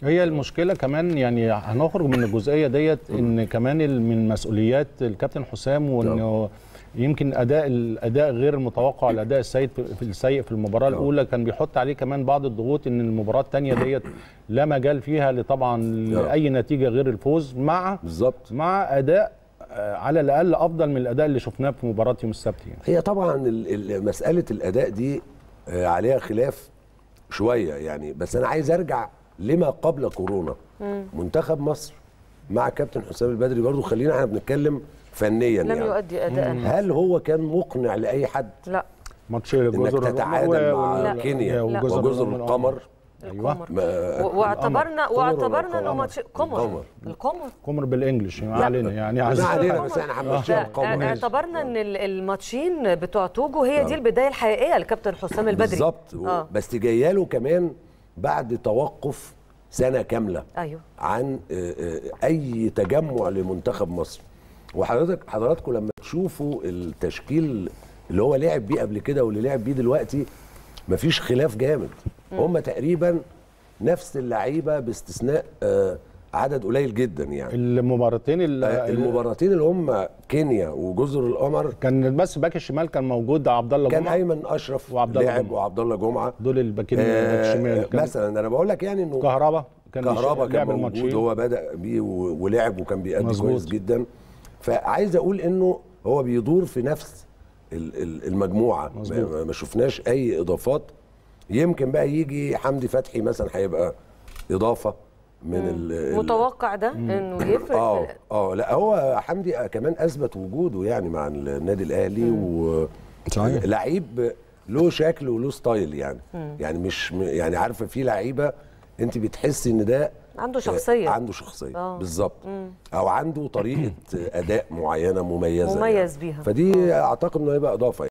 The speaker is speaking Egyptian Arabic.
هي المشكله كمان يعني هنخرج من الجزئيه ديت ان كمان ال- من مسؤوليات الكابتن حسام وانه يمكن اداء الاداء غير المتوقع الاداء السيء في في السيء في المباراه الاولى كان بيحط عليه كمان بعض الضغوط ان المباراه الثانيه ديت لا مجال فيها لطبعا لاي نتيجه غير الفوز مع بالظبط مع اداء آه، على الاقل افضل من الاداء اللي شفناه في مباراه يوم السبت يعني. هي طبعا ال- ال- مساله الاداء دي آه، عليها خلاف شويه يعني بس انا عايز ارجع لما قبل كورونا منتخب مصر مع كابتن حسام البدري برضو خلينا احنا بنتكلم فنيا لم يعني يؤدي اداء هل هو كان مقنع لاي حد لا ماتش انك جزر تتعادل مع لا. كينيا لا. وجزر القمر ايوه القمر ما- و- واعتبرنا قمر واعتبرنا ولا انه قمر؟ ماتش قمر القمر. القمر قمر بالانجلش ما علينا يعني عايز ما علينا بس احنا هنمشيها لا، القمر اعتبرنا ان ال- الماتشين بتوع توجو هي دي البدايه الحقيقيه لكابتن حسام البدري بالظبط اه بس جايه له كمان بعد توقف سنه كامله ايوه عن آه، آه، اي تجمع لمنتخب مصر وحضرتك حضراتكم لما تشوفوا التشكيل اللي هو لعب بيه قبل كده واللي لعب بيه دلوقتي مفيش خلاف جامد هم تقريبا نفس اللعيبه باستثناء آه، عدد قليل جدا يعني المباراتين ال- آه، المباراتين اللي هم كينيا وجزر القمر كان بس باك الشمال كان موجود عبد الله كان جمعه ايمن اشرف وعبد الله لاعب جمعة. وعبد الله جمعه دول الباكين آه، الباك الشمال كان مثلا انا بقول لك يعني انه كهربا كان كهربا بيش- كان لعب موجود الماتشين. هو بدا بيه و- ولعب وكان بيأدي مظبوط. كويس جدا فعايز اقول انه هو بيدور في نفس ال- ال- المجموعه مظبوط. ما ما شفناش اي اضافات يمكن بقى يجي حمدي فتحي مثلا هيبقى اضافه من ال ال- متوقع ده انه يفرق اه في- اه لا هو حمدي كمان اثبت وجوده يعني مع النادي الاهلي و صحيح. لعيب له شكل وله ستايل يعني يعني مش م- يعني عارفه في لعيبه انت بتحسي ان ده عنده شخصيه عنده شخصيه آه. بالظبط او عنده طريقه اداء معينه مميزه مميز يعني. بيها. فدي اعتقد انه هيبقى اضافه